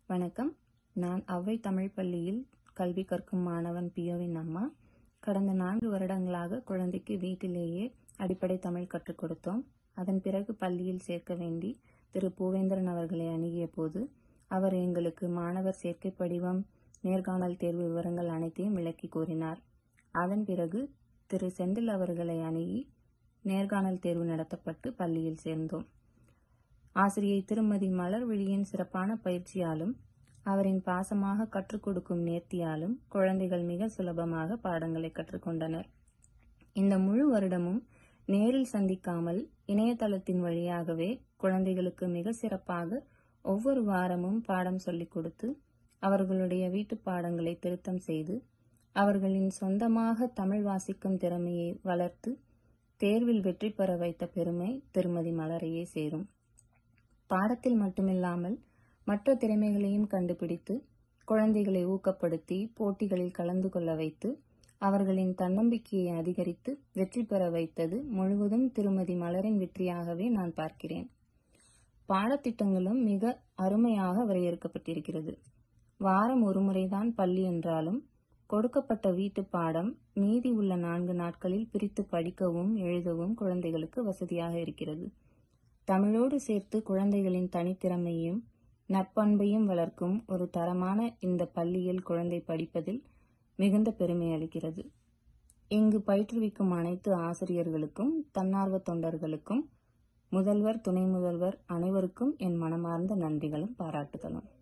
வணக்கம் நான் அவ்வை தமிழ் பள்ளியில் கல்வி கற்கும் மாணவன் பியோவின் அம்மா கடந்த நான்கு வருடங்களாக குழந்தைக்கு வீட்டிலேயே அடிப்படை தமிழ் கற்றுக் கொடுத்தோம் அதன் பிறகு பள்ளியில் சேர்க்க வேண்டி திரு பூவேந்திரன் அவர்களை அணுகிய போது அவர் எங்களுக்கு மாணவர் சேர்க்கை படிவம் நேர்காணல் தேர்வு விவரங்கள் அனைத்தையும் விளக்கி கூறினார் அதன் பிறகு திரு செந்தில் அவர்களை அணுகி நேர்காணல் தேர்வு நடத்தப்பட்டு பள்ளியில் சேர்ந்தோம் ஆசிரியை திருமதி மலர்விழியின் சிறப்பான பயிற்சியாலும் அவரின் பாசமாக கற்றுக் கொடுக்கும் நேர்த்தியாலும் குழந்தைகள் மிக சுலபமாக பாடங்களை கற்றுக்கொண்டனர் இந்த முழு வருடமும் நேரில் சந்திக்காமல் இணையதளத்தின் வழியாகவே குழந்தைகளுக்கு மிக சிறப்பாக ஒவ்வொரு வாரமும் பாடம் சொல்லிக் கொடுத்து அவர்களுடைய வீட்டு பாடங்களை திருத்தம் செய்து அவர்களின் சொந்தமாக தமிழ் வாசிக்கும் திறமையை வளர்த்து தேர்வில் வெற்றி பெற வைத்த பெருமை திருமதி மலரையே சேரும் பாடத்தில் மட்டுமில்லாமல் மற்ற திறமைகளையும் கண்டுபிடித்து குழந்தைகளை ஊக்கப்படுத்தி போட்டிகளில் கலந்து கொள்ள வைத்து அவர்களின் தன்னம்பிக்கையை அதிகரித்து வெற்றி பெற வைத்தது முழுவதும் திருமதி மலரின் வெற்றியாகவே நான் பார்க்கிறேன் பாடத்திட்டங்களும் மிக அருமையாக வரையறுக்கப்பட்டிருக்கிறது வாரம் ஒரு முறைதான் பள்ளி என்றாலும் கொடுக்கப்பட்ட வீட்டு பாடம் மீதி உள்ள நான்கு நாட்களில் பிரித்து படிக்கவும் எழுதவும் குழந்தைகளுக்கு வசதியாக இருக்கிறது தமிழோடு சேர்த்து குழந்தைகளின் தனித்திறமையும் நற்பண்பையும் வளர்க்கும் ஒரு தரமான இந்த பள்ளியில் குழந்தை படிப்பதில் மிகுந்த பெருமை அளிக்கிறது இங்கு பயிற்றுவிக்கும் அனைத்து ஆசிரியர்களுக்கும் தன்னார்வ தொண்டர்களுக்கும் முதல்வர் துணை முதல்வர் அனைவருக்கும் என் மனமார்ந்த நன்றிகளும் பாராட்டுதலும்